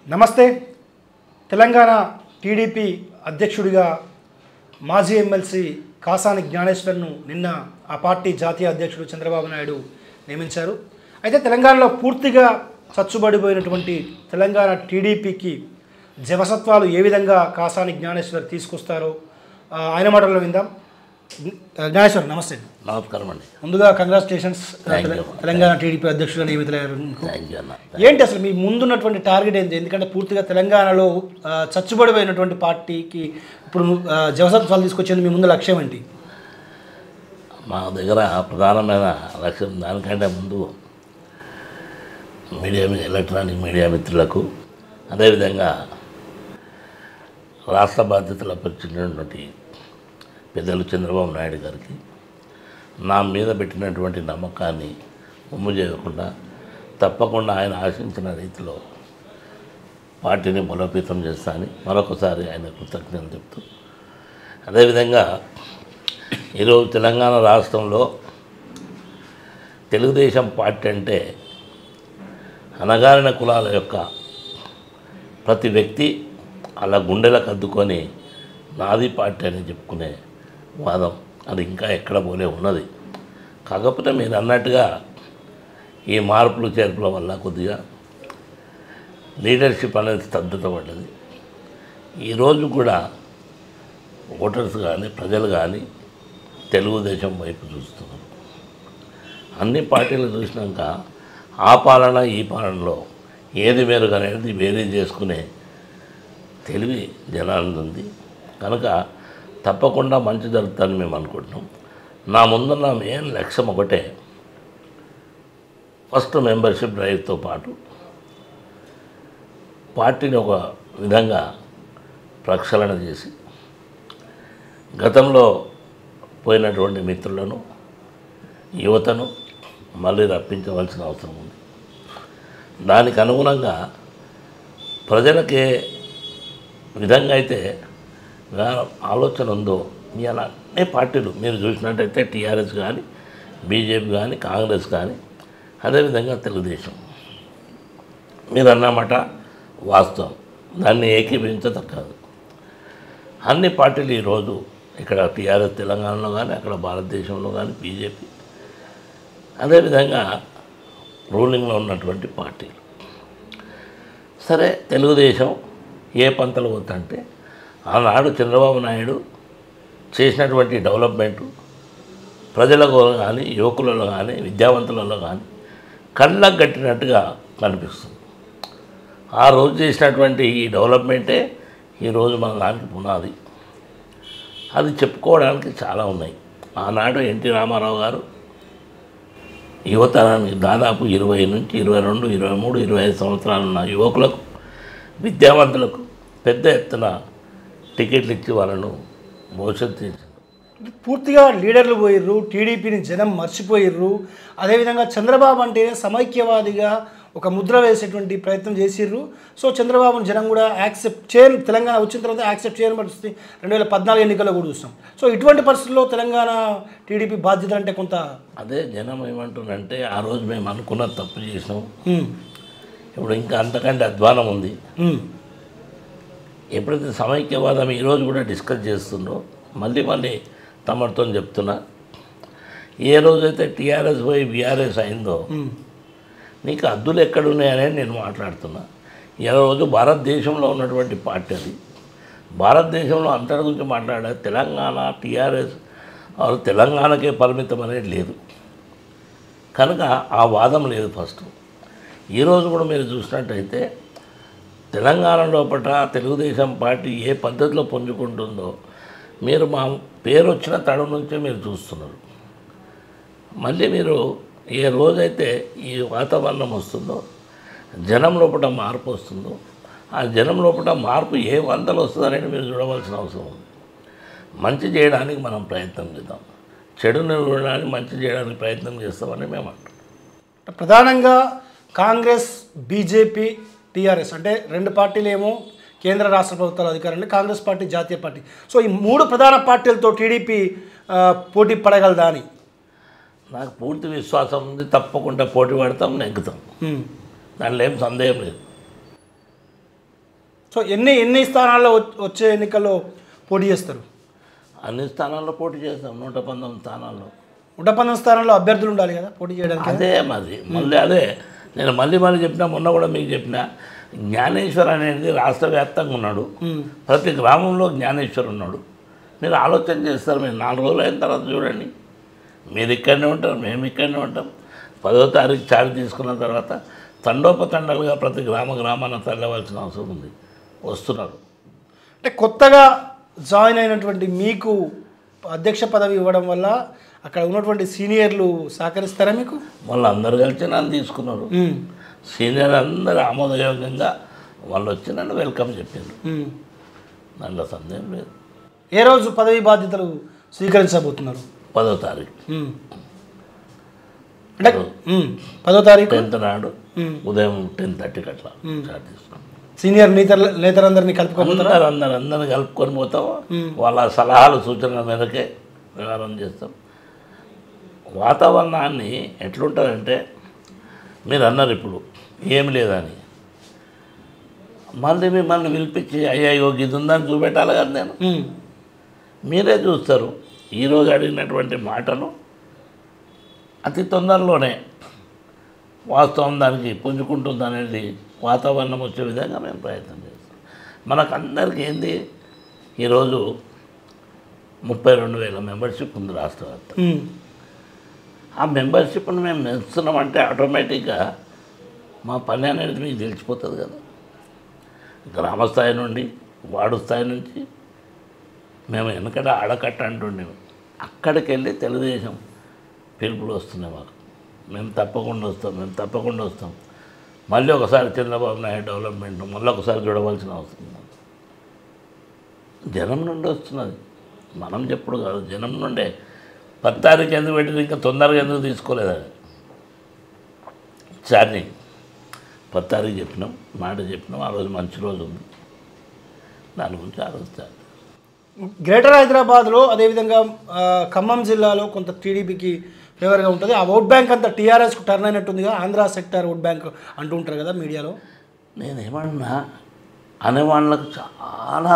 నమస్తే తెలంగాణ టీడీపీ అధ్యక్షుడిగా మాజీ ఎమ్మెల్సీ కాసాని జ్ఞానేశ్వర్ను నిన్న ఆ పార్టీ జాతీయ అధ్యక్షుడు చంద్రబాబు నాయుడు నియమించారు అయితే తెలంగాణలో పూర్తిగా చచ్చుబడిపోయినటువంటి తెలంగాణ టీడీపీకి జవసత్వాలు ఏ విధంగా కాసాని జ్ఞానేశ్వర్ తీసుకొస్తారో ఆ, ఆయన మాటల్లో విందాం జ్ఞానేశ్వర్ నమస్తే నమస్కారం అండి ముందుగా congratulations Thank you. Telangana TDP అధ్యక్షుడిగా నియమితులయ్యారు థ్యాంక్ యూ అన్న ఏంటి అసలు మీ ముందున్నటువంటి టార్గెట్ ఏంటి ఎందుకంటే పూర్తిగా తెలంగాణలో ఆ, చచ్చుబడిపోయినటువంటి పార్టీకి ఇప్పుడు ఆ, జవసత్వాలు తీసుకొచ్చేందుకు మీ ముందు లక్ష్యం ఏంటి మా దగ్గర ప్రధానమైన లక్ష్యం దానికంటే ముందు మీడియా మీ- ఎలక్ట్రానిక్ మీడియా మిత్రులకు అదేవిధంగా రాష్ట్ర బాధ్యతలు అప్పచెప్పినటువంటి పెద్దలు చంద్రబాబు నాయుడు గారికి నా మీద పెట్టినటువంటి నమ్మకాన్ని ఉమ్ము చేయకుండా తప్పకుండా ఆయన ఆశించిన రీతిలో పార్టీని బలోపేతం చేస్తానని మరొకసారి ఆయన కృతజ్ఞతలు చెప్తూ అదేవిధంగా ఈరోజు తెలంగాణ రాష్ట్రంలో తెలుగుదేశం పార్టీ అంటే అనగారిన కులాల యొక్క ప్రతి వ్యక్తి అలా గుండెలకు అద్దుకొని నాది పార్టీ అని చెప్పుకునే వాదం అది ఇంకా ఎక్కడ పోలే ఉన్నది కాకపోతే మీరు అన్నట్టుగా ఈ మార్పులు చేర్పుల వల్ల కొద్దిగా లీడర్షిప్ అనేది స్తబ్దత పడ్డది ఈరోజు కూడా ఓటర్స్ కానీ ప్రజలు కానీ తెలుగుదేశం వైపు చూస్తున్నారు అన్ని పార్టీలు చూసినాక ఆ పాలన ఈ పాలనలో ఏది మెరుగు అనేది వేరే చేసుకునే తెలివి జనానికి ఉంది కనుక తప్పకుండా మంచి జరుగుతుందని మేము అనుకుంటున్నాం నా ముందున్న మెయిన్ లక్ష్యం ఒకటే ఫస్ట్ మెంబర్షిప్ డ్రైవ్తో పాటు పార్టీని ఒక విధంగా ప్రక్షాళన చేసి గతంలో పోయినటువంటి మిత్రులను యువతను మళ్ళీ రప్పించవలసిన అవసరం ఉంది దానికి అనుగుణంగా ప్రజలకే విధంగా అయితే గా- ఆలోచన ఉందో మీ అలా అన్ని పార్టీలు మీరు చూసినట్టయితే టీఆర్ఎస్ కానీ బీజేపీ కానీ కాంగ్రెస్ కానీ అదేవిధంగా తెలుగుదేశం మీరు అన్నమాట వాస్తవం దాన్ని ఏకీభవించదక్కదు అన్ని పార్టీలు ఈరోజు ఇక్కడ టీఆర్ఎస్ తెలంగాణలో కానీ అక్కడ భారతదేశంలో కానీ బీజేపీ అదేవిధంగా రూలింగ్లో ఉన్నటువంటి పార్టీలు సరే తెలుగుదేశం ఏ పంతలు పోతుంటే ఆనాడు చంద్రబాబు నాయుడు చేసినటువంటి డెవలప్మెంటు ప్రజలకు కానీ యువకులలో కానీ విద్యావంతులలో కానీ కళ్ళకు కట్టినట్టుగా కనిపిస్తుంది ఆ రోజు చేసినటువంటి ఈ డెవలప్మెంటే ఈరోజు మన దానికి పునాది అది చెప్పుకోవడానికి చాలా ఉన్నాయి ఆనాడు ఎన్టీ రామారావు గారు యువతరానికి దాదాపు ఇరవై నుంచి ఇరవై రెండు ఇరవై మూడు ఇరవై ఐదు సంవత్సరాలు ఉన్న యువకులకు విద్యావంతులకు పెద్ద ఎత్తున టికెట్లు ఇచ్చి వాళ్ళను భవిష్యత్తు తీర్చారు పూర్తిగా లీడర్లు పోయిర్రు టీడీపీని జనం మర్చిపోయిర్రు అదేవిధంగా చంద్రబాబు అంటేనే సమైక్యవాదిగా ఒక ముద్ర వేసేటువంటి ప్రయత్నం చేసిర్రు సో చంద్రబాబును జనం కూడా యాక్సెప్ట్ చేయని తెలంగాణ వచ్చిన తర్వాత యాక్సెప్ట్ చేయని పరిస్థితి రెండు వేల పద్నాలుగు ఎన్నికల్లో కూడా చూస్తాం సో ఇటువంటి పరిస్థితుల్లో తెలంగాణ టీడీపీ బాధ్యత అంటే కొంత అదే జనం ఏమంటున్నారంటే ఆ రోజు మేము అనుకున్న తప్పు చేసినాం ఉమ్, ఇప్పుడు ఇంకా అంతకంటే అధ్వానం ఉంది ఉమ్, ఎప్పుడైతే సమైక్యవాదం ఈరోజు కూడా డిస్కస్ చేస్తుందో మళ్ళీ మళ్ళీ తమరితో చెప్తున్నా ఏ రోజైతే టీఆర్ఎస్ పోయి బీఆర్ఎస్ అయిందో ఉమ్, నీకు అద్దులు ఎక్కడున్నాయని నేను మాట్లాడుతున్నా ఈ రోజు భారతదేశంలో ఉన్నటువంటి పార్టీ అది భారతదేశంలో అంతటి గురించి మాట్లాడే తెలంగాణ టీఆర్ఎస్ ఆరు తెలంగాణకే పరిమితం అనేది లేదు కనుక ఆ వాదం లేదు ఫస్ట్ ఈరోజు కూడా మీరు చూసినట్టయితే తెలంగాణ లోపల తెలుగుదేశం పార్టీ ఏ పద్ధతిలో పుంజుకుంటుందో మీరు మా పేరు వచ్చిన తడు నుంచే మీరు చూస్తున్నారు మళ్ళీ మీరు ఏ రోజైతే ఈ వాతావరణం వస్తుందో జనం లోపల మార్పు వస్తుందో ఆ జనం లోపల మార్పు ఏ వంతలు వస్తుందనేది మీరు చూడవలసిన అవసరం ఉంది మంచి చేయడానికి మనం ప్రయత్నం చేద్దాం చెడుని చూడడానికి మంచి చేయడానికి ప్రయత్నం చేస్తామని మేము అంటాం ప్రధానంగా కాంగ్రెస్ బీజేపీ టీఆర్ఎస్ అంటే రెండు పార్టీలు ఏమో కేంద్ర రాష్ట్ర ప్రభుత్వాల అధికారంలో కాంగ్రెస్ పార్టీ జాతీయ పార్టీ సో ఈ మూడు ప్రధాన పార్టీలతో టీడీపీ ఆ, పోటీ పడగలదా అని నాకు పూర్తి విశ్వాసం ఉంది తప్పకుండా పోటీ పడతాం నెగ్గుతాం ఉమ్. దానిలో ఏం సందేహం లేదు సో ఎన్ని ఎన్ని స్థానాల్లో వచ్- వచ్చే ఎన్నికల్లో పోటీ చేస్తారు అన్ని స్థానాల్లో పోటీ చేస్తాం నూట పంతొమ్మిది స్థానాల్లో నూట పంతొమ్మిది స్థానాల్లో అభ్యర్థులు ఉండాలి కదా పోటీ చేయడానికి అదే మాది మళ్ళీ అదే నేను మళ్ళీ మళ్ళీ చెప్పిన మొన్న కూడా మీకు చెప్పిన జ్ఞానేశ్వర్ అనేది రాష్ట్ర వ్యాప్తంగా ఉన్నాడు ఉమ్. ప్రతి గ్రామంలో జ్ఞానేశ్వర్ ఉన్నాడు మీరు ఆలోచన చేస్తారు మీరు నాలుగు రోజులు అయిన తర్వాత చూడండి మీరు ఇక్కడనే ఉంటారు మేము ఇక్కడనే ఉంటాం పదో తారీఖు చార్జ్ తీసుకున్న తర్వాత తండోపతండాలుగా ప్రతి గ్రామ గ్రామాన తరలివలసిన అవసరం ఉంది వస్తున్నారు అంటే కొత్తగా జాయిన్ అయినటువంటి మీకు అధ్యక్ష పదవి ఇవ్వడం వల్ల అక్కడ ఉన్నటువంటి సీనియర్లు సహకరిస్తారా మీకు మళ్ళీ అందరు కలిసి నన్ను తీసుకున్నారు ఉమ్. సీనియర్ అందరూ ఆమోదయోగ్యంగా వాళ్ళు వచ్చి నన్ను వెల్కమ్ చెప్పారు ఉమ్. దాంట్లో సందేహం లేదు ఏ రోజు పదవి బాధ్యతలు స్వీకరించబోతున్నారు పదో తారీఖు ఉమ్. అంటే ఉమ్. పదో తారీఖు టెన్త్ నాడు ఉమ్. ఉదయం టెన్ థర్టీకి అట్లా స్టార్ట్ చేస్తున్నాం సీనియర్ నేతల నేతలందరినీ కలుపుకోబోతారా అందరు అందరు అందరిని కలుపుకొని పోతాం వాళ్ళ సలహాలు సూచనల మేరకే వ్యవహారం చేస్తాం వాతావరణాన్ని ఎట్లుంటుందంటే మీరు అన్నారు ఇప్పుడు ఏమి లేదని మళ్ళీ మిమ్మల్ని పిలిపించి అయ్యో ఇది ఉందని చూపెట్టాలి కదా నేను ఉమ్. మీరే చూస్తారు ఈరోజు అడిగినటువంటి మాటలు అతి తొందరలోనే వాస్తవం దానికి పుంజుకుంటుంది అనేది వాతావరణం వచ్చే విధంగా మేము ప్రయత్నం చేస్తాం మనకు అందరికీ ఏంది ఈరోజు ముప్పై రెండు వేల మెంబర్షిప్ ఉంది రాష్ట్ర వ్యాప్తంగా ఉమ్. ఆ మెంబర్షిప్ను మేము పెంచుతున్నామంటే ఆటోమేటిక్గా మా పని అనేది మీకు తెలిసిపోతుంది కదా గ్రామ స్థాయి నుండి వార్డు స్థాయి నుంచి మేము వెనకట ఆడకట్ట అంటుండేము అక్కడికి వెళ్ళి తెలుగుదేశం పిలుపులు వస్తున్నాయి మాకు మేము తప్పకుండా వస్తాం మేము తప్పకుండా వస్తాం మళ్ళీ ఒకసారి చంద్రబాబు నాయుడు డెవలప్మెంట్ మళ్ళీ ఒకసారి చూడవలసిన అవసరం ఉంది. జనం నుండి వస్తున్నది మనం చెప్పుడు కాదు జనం నుండే పది తారీఖు ఎందుకు పెట్టింది ఇంకా తొందరగా ఎందుకు తీసుకోలేదు అది ఛార్జింగ్ పది తారీఖు చెప్పినాం మాట చెప్పినాం ఆ రోజు మంచి రోజు ఉంది దాని గురించి ఆలోచించాలి గ్రేటర్ హైదరాబాద్లో అదేవిధంగా ఆ, ఖమ్మం జిల్లాలో కొంత టీడీపీకి ఫేవర్గా ఉంటుంది ఆ ఓట్ బ్యాంక్ అంతా టీఆర్ఎస్కు టర్న్ అయినట్టుందిగా ఆంధ్ర సెక్టార్ ఓట్ బ్యాంక్ అంటూ ఉంటారు కదా మీడియాలో నేనేమన్నా అనేవాళ్ళకు చాలా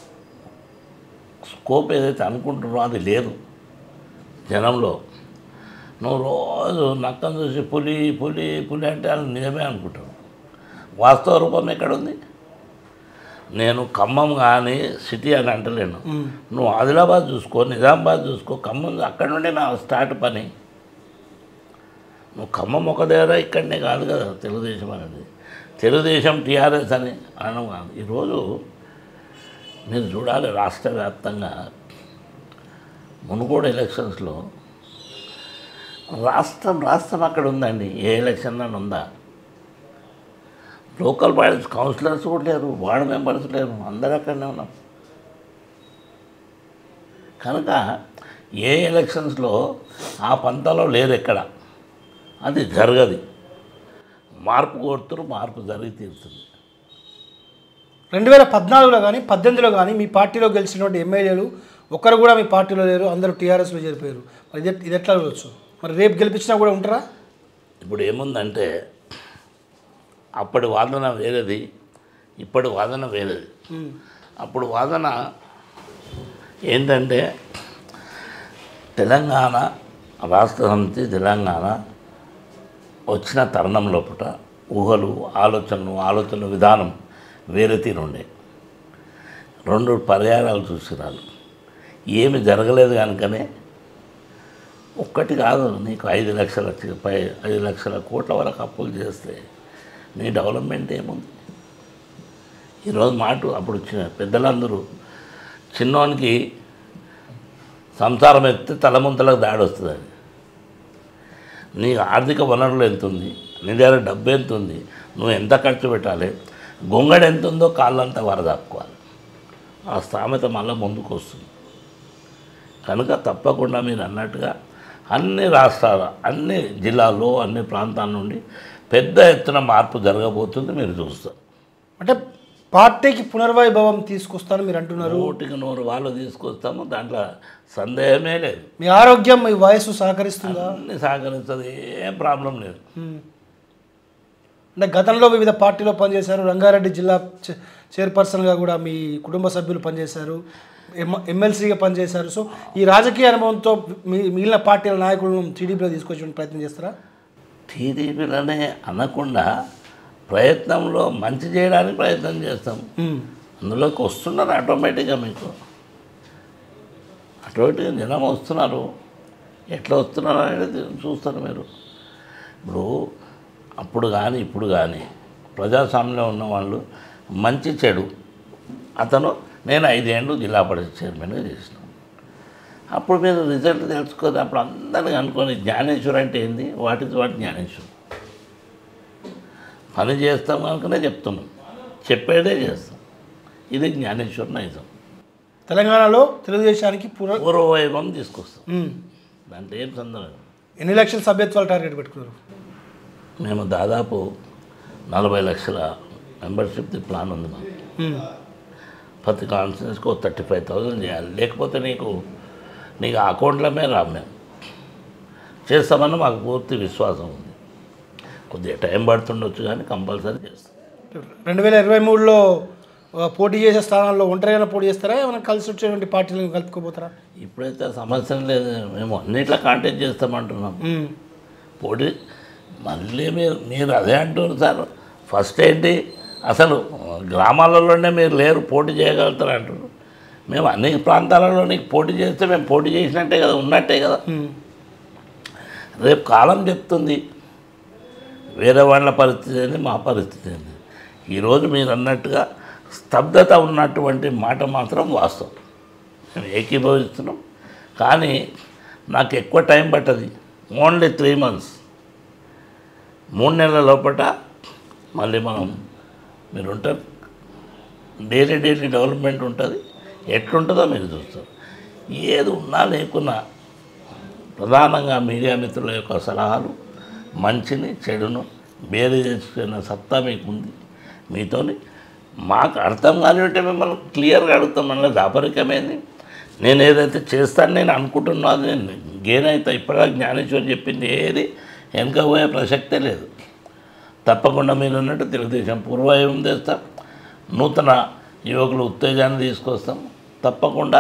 స్కోప్ ఏదైతే అనుకుంటున్నారో అది లేదు జనంలో నువ్వు రోజు నక్కను చూసి పులి పులి పులి అంటే వాళ్ళు నిజమే అనుకుంటారు వాస్తవ రూపం ఎక్కడుంది నేను ఖమ్మం కానీ సిటీ అని అంటలేను ఉమ్. నువ్వు ఆదిలాబాద్ చూసుకో నిజామాబాద్ చూసుకో ఖమ్మం అక్కడ నుండి నా స్టార్ట్ పని నువ్వు ఖమ్మం ఒక దగ్గర ఇక్కడనే కాదు కదా తెలుగుదేశం అనేది తెలుగుదేశం టీఆర్ఎస్ అని అనడం కాదు ఈరోజు మీరు చూడాలి రాష్ట్ర వ్యాప్తంగా మునుగోడు ఎలక్షన్స్లో రాష్ట్రం రాష్ట్రం అక్కడ ఉందండి ఏ ఎలక్షన్ అని ఉందా లోకల్ బాడీస్ కౌన్సిలర్స్ కూడా లేరు వార్డు మెంబర్స్ లేరు అందరూ అక్కడనే ఉన్నాం కనుక ఏ ఎలక్షన్స్లో ఆ పంతాలో లేరు ఎక్కడ అది జరగదు మార్పు కోరుతురు మార్పు జరిగి తీరుతుంది రెండు వేల పద్నాలుగులో కానీ పద్దెనిమిదిలో కానీ మీ పార్టీలో గెలిచినటువంటి ఎమ్మెల్యేలు ఒక్కరు కూడా మీ పార్టీలో లేరు అందరూ టీఆర్ఎస్లో చేరిపోయారు మరి ఇది ఇది ఎట్లా చూడవచ్చు మరి రేపు గెలిపించినా కూడా ఉంటారా ఇప్పుడు ఏముందంటే అప్పటి వాదన వేరేది ఇప్పటి వాదన వేరేది ఉమ్. అప్పుడు వాదన ఏంటంటే తెలంగాణ రాష్ట్ర సమితి తెలంగాణ వచ్చిన తరుణం లోపల ఊహలు ఆలోచనలు ఆలోచన విధానం వేరే తీరుండే రెండు పర్యాయాలు చూసిరాలు ఏమి జరగలేదు కనుకనే ఒక్కటి కాదు నీకు ఐదు లక్షల చి- పై ఐదు లక్షల కోట్ల వరకు అప్పులు చేస్తే నీ డెవలప్మెంట్ ఏముంది ఈరోజు మాట అప్పుడు చి- పెద్దలందరూ చిన్నోనికి సంసారం ఎత్తే తలముంతలకు దాడి వస్తుందని నీ ఆర్థిక వనరులు ఎంత ఉంది నీ దగ్గర డబ్బు ఎంత ఉంది నువ్వు ఎంత ఖర్చు పెట్టాలి గొంగడు ఎంత ఉందో కాళ్ళంతా వరదాపుకోవాలి ఆ స్థామెత మళ్ళీ ముందుకు వస్తుంది కనుక తప్పకుండా మీరు అన్నట్టుగా అన్ని రాష్ట్రాల అన్ని జిల్లాల్లో అన్ని ప్రాంతాల నుండి పెద్ద ఎత్తున మార్పు జరగబోతుంది మీరు చూస్తారు అంటే పార్టీకి పునర్వైభవం తీసుకొస్తాను మీరు అంటున్నారు నూటికి నూరు వాళ్ళు తీసుకొస్తాము దాంట్లో సందేహమే లేదు మీ ఆరోగ్యం మీ వయసు సహకరిస్తుందా అన్ని సహకరిస్తుంది ఏం ప్రాబ్లం లేదు ఉమ్. అంటే గతంలో వివిధ పార్టీలో పనిచేశారు రంగారెడ్డి జిల్లా చే- చైర్పర్సన్గా కూడా మీ కుటుంబ సభ్యులు పనిచేశారు ఎమ్ ఎమ్మెల్సీగా పనిచేశారు సో ఈ రాజకీయ అనుభవంతో మీ మిగిలిన పార్టీల నాయకులను టీడీపీలో తీసుకొచ్చే ప్రయత్నం చేస్తారా టీడీపీలనే అనకుండా ప్రయత్నంలో మంచి చేయడానికి ప్రయత్నం చేస్తాం ఉమ్. అందులోకి వస్తున్నారు ఆటోమేటిక్గా మీకు ఆటోమేటిక్గా జనం వస్తున్నారు ఎట్లా వస్తున్నారు అనేది చూస్తారు మీరు ఇప్పుడు అప్పుడు కానీ ఇప్పుడు కానీ ప్రజాస్వామ్యంలో ఉన్న వాళ్ళు మంచి చెడు అతను నేను ఐదేళ్ళు జిల్లా పరిషత్ చైర్మన్గా చేసిన అప్పుడు మీరు రిజల్ట్ తెలుసుకోదు అప్పుడు అందరిని అనుకొని జ్ఞానేశ్వర్ అంటే ఏంది వాటి వాటి జ్ఞానేశ్వర్ పని చేస్తాం కనుకనే చెప్తున్నాం చెప్పేదే చేస్తాం ఇది జ్ఞానేశ్వర్ నైజం తెలంగాణలో తెలుగుదేశానికి పూర్వ పూర్వవైభవం తీసుకొస్తాం ఉమ్. దాంట్లో ఏం సందర్భం ఎన్ని లక్షల సభ్యత్వాలు టార్గెట్ పెట్టుకున్నారు మేము దాదాపు నలభై లక్షల మెంబర్షిప్ ప్లాన్ ఉంది మాకు ఉమ్. ప్రతి కాన్ఫరెన్స్కి ఒక థర్టీ ఫైవ్ థౌజండ్ చేయాలి లేకపోతే నీకు నీకు ఆ అకౌంట్లమే రాము మేము చేస్తామని మాకు పూర్తి విశ్వాసం ఉంది కొద్దిగా టైం పడుతుండొచ్చు కానీ కంపల్సరీ చేస్తాం రెండు వేల ఇరవై మూడులో ఆ, పోటీ చేసే స్థానాల్లో ఒంటరిగా పోటీ చేస్తారా ఏమైనా కలిసి వచ్చేటువంటి పార్టీలను కలుపుకోపోతారా ఇప్పుడైతే సమస్య లేదు మేము అన్నిట్లో కాంటాక్ట్ చేస్తామంటున్నాం ఉమ్. పోటీ మళ్ళీ మీరు మీరు అదే అంటున్నారు సార్ ఫస్ట్ ఏంటి అసలు గ్రామాలలోనే మీరు లేరు పోటీ చేయగలుగుతారు అంటారు మేము అన్ని ప్రాంతాలలో నీకు పోటీ చేస్తే మేము పోటీ చేసినట్టే కదా ఉన్నట్టే కదా ఉమ్. రేపు కాలం చెప్తుంది వేరే వాళ్ళ పరిస్థితి ఏంది మా పరిస్థితి ఏంది ఈరోజు మీరు అన్నట్టుగా స్తబ్దత ఉన్నటువంటి మాట మాత్రం వాస్తవం మేము ఏకీభవిస్తున్నాం కానీ నాకు ఎక్కువ టైం పట్టది ఓన్లీ త్రీ మంత్స్ మూడు నెలల లోపల మళ్ళీ మనం మీరు ఉంటారు డైలీ డైలీ డెవలప్మెంట్ ఉంటుంది ఎట్లుంటుందో మీరు చూస్తారు ఏది ఉన్నా లేకున్నా ప్రధానంగా మీడియా మిత్రుల యొక్క సలహాలు మంచిని చెడును వేరు చేసుకున్న సత్తా మీకుంది మీతోని మాకు అర్థం కానివంటే మిమ్మల్ని క్లియర్గా అడుగుతాం మళ్ళీ దాపరికమైంది నేను ఏదైతే చేస్తాను నేను అనుకుంటున్నా అది నేను గెయిన్ అవుతా ఇప్పటిదాకా జ్ఞానేశ్వర్ చెప్పింది ఏది వెనక పోయే ప్రసక్తే లేదు తప్పకుండా మీరు అన్నట్టు తెలుగుదేశం పూర్వాయువం తెస్తాం నూతన యువకులు ఉత్తేజాన్ని తీసుకొస్తాం తప్పకుండా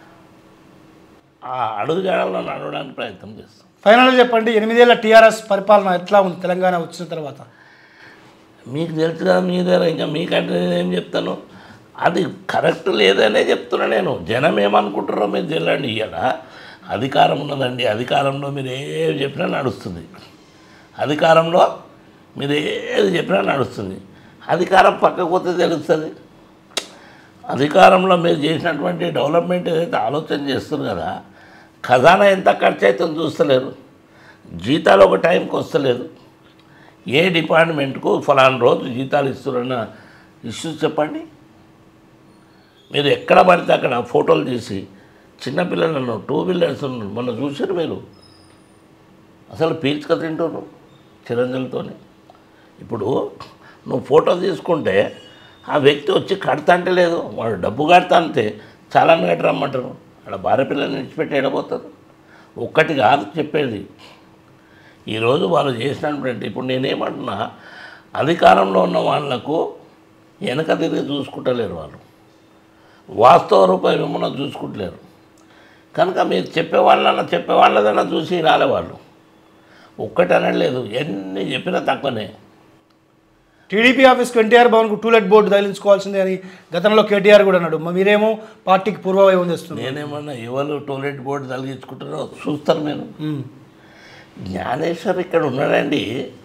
ఆ అడుగుజాడల్లో నడవడానికి ప్రయత్నం చేస్తాం ఫైనల్గా చెప్పండి ఎనిమిదేళ్ల టీఆర్ఎస్ పరిపాలన ఎట్లా ఉంది తెలంగాణ వచ్చిన తర్వాత మీకు తెలుసు కదా మీ దగ్గర ఇంకా మీకంటే నేను ఏం చెప్తాను అది కరెక్ట్ లేదనే చెప్తున్నా నేను జనం ఏమనుకుంటారో మీరు తెలియండి ఇవాళ అధికారం ఉన్నదండి అధికారంలో మీరు ఏది చెప్పినా నడుస్తుంది అధికారంలో మీరు ఏది చెప్పినా నడుస్తుంది అధికారం పక్కకు పోతే తెలుస్తుంది అధికారంలో మీరు చేసినటువంటి డెవలప్మెంట్ ఏదైతే ఆలోచన చేస్తారు కదా ఖజానా ఎంత ఖర్చు అవుతుందో చూస్తలేరు జీతాలు ఒక టైంకి వస్తలేదు ఏ డిపార్ట్మెంట్కు ఫలానా రోజు జీతాలు ఇస్తున్నారన్న ఇష్యూస్ చెప్పండి మీరు ఎక్కడ పడితే అక్కడ ఫోటోలు తీసి చిన్నపిల్లలను టూ వీలర్స్ మొన్న చూసారు మీరు అసలు పీల్చుక తింటున్నారు చిరంజీవితోని ఇప్పుడు నువ్వు ఫోటో తీసుకుంటే ఆ వ్యక్తి వచ్చి కడతా అంటే లేదు వాడు డబ్బు కడతా అంతే చాలాని కట్టి రమ్మంటారు అక్కడ భార్య పిల్లల్ని విడిచిపెట్టి ఎడబోతారు ఒక్కటి కాదు చెప్పేది ఈరోజు వాళ్ళు చేసినటువంటి ఇప్పుడు నేనేమంటున్నా అధికారంలో ఉన్న వాళ్లకు వెనక తిరిగి చూసుకుంటలేరు వాళ్ళు వాస్తవ రూపాయి మిమ్మల్ని చూసుకుంటలేరు కనుక మీరు చెప్పేవాళ్ళన్నా చెప్పేవాళ్ళదన్నా చూసి రాలే వాళ్ళు ఒక్కటి అనలేదు ఎన్ని చెప్పినా తక్కువనే టీడీపీ ఆఫీస్కి ఎన్టీఆర్ భవన్కు టూలెట్ బోర్డు తగిలించుకోవాల్సిందే అని గతంలో కేటీఆర్ కూడా అన్నాడు మరి మీరేమో పార్టీకి పూర్వవైవం తెస్తున్నారు నేనేమన్నా ఎవరు టోయిలెట్ బోర్డు తలిగించుకుంటారో చూస్తారు మీరు ఉమ్. జ్ఞానేశ్వర్ ఇక్కడ ఉన్నాడండి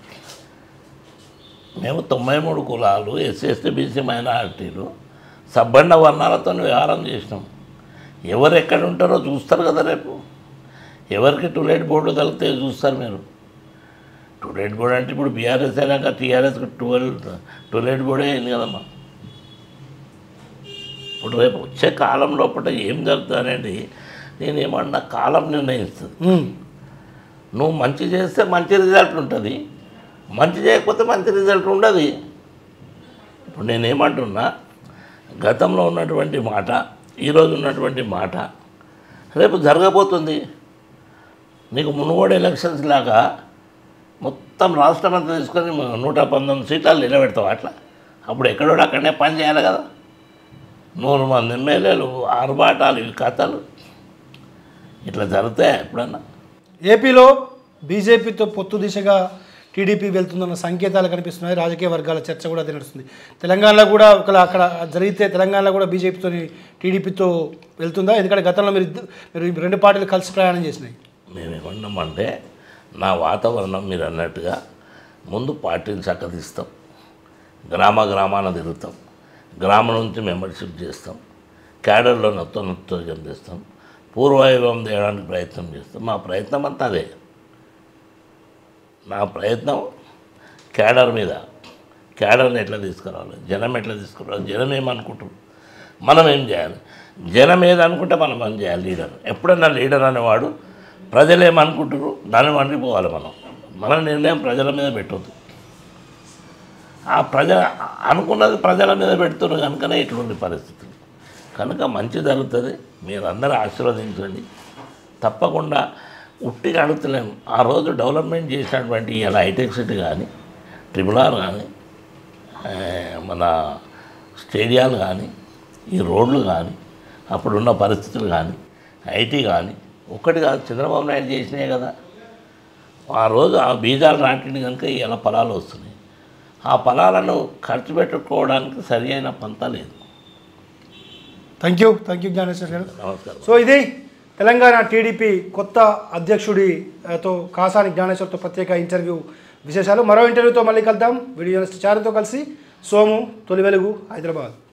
మేము తొంభై మూడు కులాలు ఎస్సీ ఎస్టీ బీసీ మైనారిటీలు సబ్బండ వర్ణాలతో వ్యవహారం చేసినాం ఎవరు ఎక్కడ ఉంటారో చూస్తారు కదా రేపు ఎవరికి టూలెట్ బోర్డు తగిలితే చూస్తారు మీరు టూలెట్ బోర్డు అంటే ఇప్పుడు బీఆర్ఎస్ అయినాక టీఆర్ఎస్కి ట్వెల్వ్ టూలెట్ బోర్డే అయింది కదమ్మా ఇప్పుడు రేపు వచ్చే కాలం లోపల ఏం జరుగుతుంది అనేది నేనేమన్నా కాలం నిర్ణయిస్తుంది ఉమ్. నువ్వు మంచి చేస్తే మంచి రిజల్ట్ ఉంటుంది మంచి చేయకపోతే మంచి రిజల్ట్ ఉండదు ఇప్పుడు నేనేమంటున్నా గతంలో ఉన్నటువంటి మాట ఈరోజు ఉన్నటువంటి మాట రేపు జరగబోతుంది నీకు మునుగోడు ఎలక్షన్స్ లాగా మొత్తం మొత్తం రాష్ట్రం అంతా తీసుకొని మ- నూట పంతొమ్మిది సీట్లు నిలబెడతావు అట్లా అప్పుడు ఎక్కడో అక్కడనే పని చేయాలి కదా నూరు మంది ఎమ్మెల్యేలు ఆర్భాటాలు ఇవి కథలు ఇట్లా జరుగుతాయి ఎప్పుడన్నా ఏపీలో బీజేపీతో పొత్తు దిశగా టీడీపీ వెళ్తుందన్న సంకేతాలు కనిపిస్తున్నాయి రాజకీయ వర్గాల చర్చ కూడా అది నడుస్తుంది తెలంగాణలో కూడా ఒకవేళ అక్కడ జరిగితే తెలంగాణలో కూడా బీజేపీతో టీడీపీతో వెళ్తుందా ఎందుకంటే గతంలో మీరు ఇద్ద- మీరు ఈ రెండు పార్టీలు కలిసి ప్రయాణం చేసినాయి మేము ఏమన్నామంటే నా వాతావరణం మీరు అన్నట్టుగా ముందు పార్టీని చక్కదిస్తాం గ్రామ గ్రామాన తిరుగుతాం గ్రామం నుంచి మెంబర్షిప్ చేస్తాం క్యాడర్లో నొత్త నొత్తోజం చేస్తాం పూర్వవైభవం తేయడానికి ప్రయత్నం చేస్తాం మా ప్రయత్నం అంతా అదే నా ప్రయత్నం క్యాడర్ మీద క్యాడర్ని ఎట్లా తీసుకురావాలి జనం ఎట్లా తీసుకురావాలి జనం ఏమనుకుంటారు మనం ఏం చేయాలి జనం ఏదనుకుంటే మనం పని చేయాలి లీడర్ ఎప్పుడన్నా లీడర్ అనేవాడు ప్రజలు ఏమనుకుంటారు దాన్ని వండిపోవాలి మనం మన నిర్ణయం ప్రజల మీద పెట్టొద్దు ఆ ప్రజ అనుకున్నది ప్రజల మీద పెడుతున్నారు కనుకనే ఇటువంటి పరిస్థితులు కనుక మంచి జరుగుతుంది మీరు అందరూ ఆశీర్వదించండి తప్పకుండా ఉట్టిగా అడుగుతలేము ఆ రోజు డెవలప్మెంట్ చేసినటువంటి ఇలా హైటెక్ సిటీ కానీ ట్రిపుల్ ఆర్ కానీ ఆ, మన స్టేడియాలు కానీ ఈ రోడ్లు కానీ అప్పుడున్న పరిస్థితులు కానీ ఐటీ కానీ ఒక్కటి కాదు చంద్రబాబు నాయుడు చేసినాయి కదా ఆ రోజు ఆ బీజాలు నాటింది కనుక ఇలా ఫలాలు వస్తున్నాయి ఆ ఫలాలను ఖర్చు పెట్టుకోవడానికి సరి అయిన పంత లేదు thank you thank you Gnaneshwar గారు నమస్కారం సో ఇది తెలంగాణ టీడీపీ కొత్త అధ్యక్షుడితో కాసాని జ్ఞానేశ్వర్తో ప్రత్యేక ఇంటర్వ్యూ విశేషాలు మరో ఇంటర్వ్యూతో మళ్ళీ కలుద్దాం వీడియో జర్నలిస్ట్ చారుతో కలిసి సోము తొలి వెలుగు హైదరాబాద్